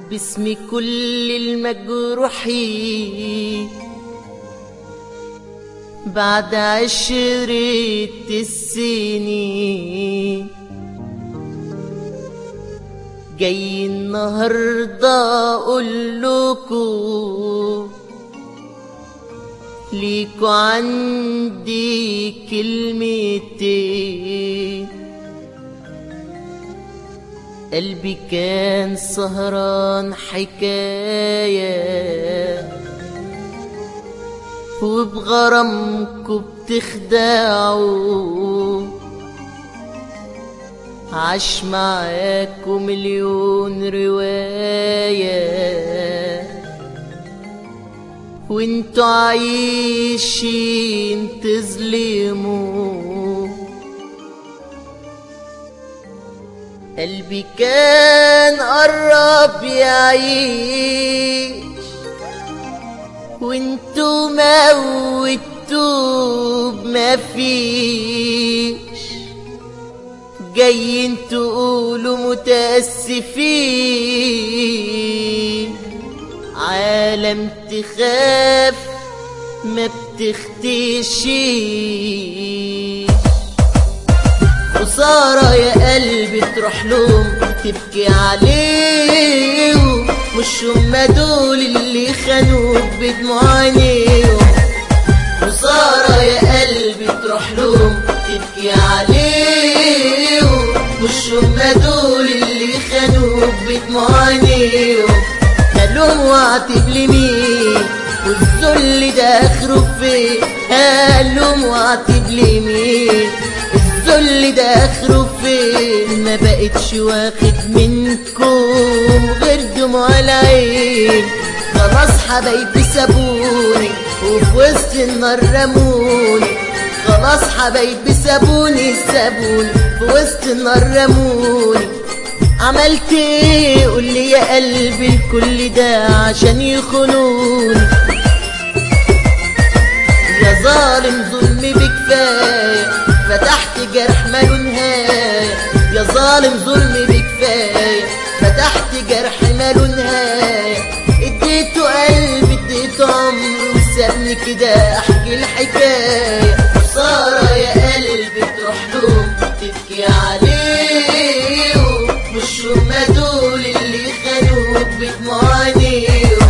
باسم كل المجروحين بعد عشرة السنين جاي النهاردة أقول لكم ليكوا عندي كلمتين قلبي كان سهران حكاية وبغرامكوا بتخدعوا عاش معاكوا مليون رواية وانتوا عايشين تظلموا قلبي كان قرب يعيش وانتوا موتوا بما فيش جايين تقولوا متأسفين عالم تخاف ما بتختشيش خسارة يا قلبي تروح لهم تبكي عليهم مش هما دول اللي خانوك بدموع عينيهم خسارة يا قلبي تروح لهم تبكي عليهم مش هما دول اللي خانوك بدموع عينيهم هلوم واعتب لمين والذل ده اخره فين هلوم واعتب لمين الذل ده اخره فين ما بقتش واخد منكم غير دموع العين خلاص حبايبي سابوني وفي وسط النار رموني خلاص حبايبي سابوني سابوني في وسط النار رموني عملت ايه قول لي يا قلبي الكل ده عشان يخونوني يا ظالم ظلمي بكفايه فتحت جرح ماله نهايه يا ظالم ظلمي بكفايه فتحت جرح ماله نهايه اديته قلبي اديته عمري وسابني كده احكي الحكايه خساره يا قلبي تروح لهم تبكي عليهم مش هما دول اللي خانوك بدموع عينيهم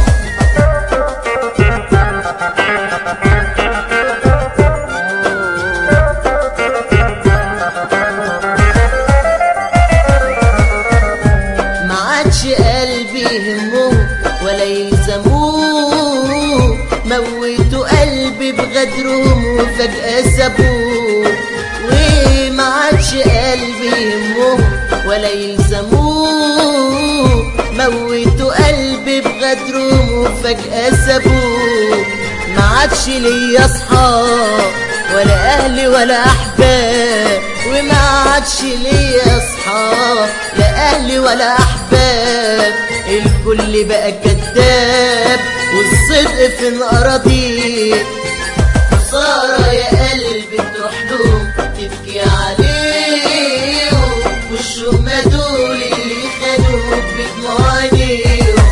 ما عادش قلبي يهمه ولا يلزموه موتوا قلبي بغدرهم وفجأة سابوه وما عادش قلبي يهمه ولا يلزموه موتوا قلبي بغدرهم وفجأة سابوه ما عادش ليا اصحاب ولا اهلي ولا احباب وما عادش ليا اصحاب لا اهلي ولا احباب الكل بقى كذاب والصدق في الاراضي خساره يا قلبي تروح لهم تبكي عليهم مش هما دول اللي خانوك بدموع عينيهم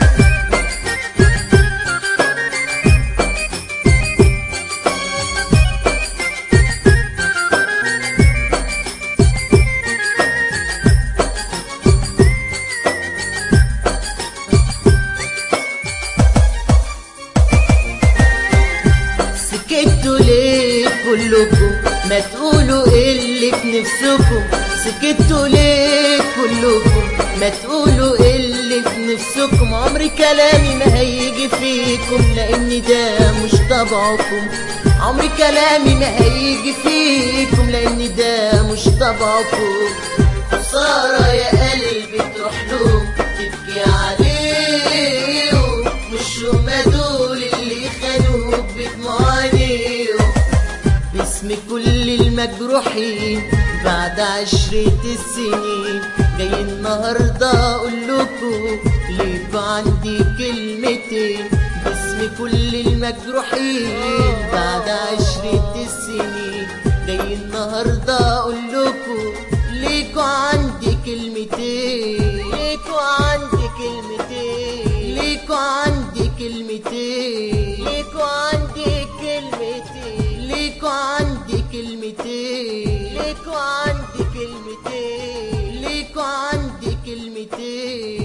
سكتوا ليه كلكم ما تقولوا ايه اللي في نفسكم سكتوا ليه كلكم ما تقولوا ايه اللي في نفسكم عمري كلامي ما هيجي فيكم لان ده مش طبعكم عمري كلامي ما هيجي فيكم لان ده مش طبعكم خسارة يا قلبي تروح لهم تبكي عليهم مش هما دول اللي خانوك بدموع عينيهم باسم كل المجروحين بعد عشرة السنين جاي النهاردة أقول لكم ليكوا عندي كلمتين باسم كل المجروحين بعد عشرة السنين جاي النهاردة أقول لكم ليكوا عندي كلمتين ليكوا عندي كلمتين كلمتين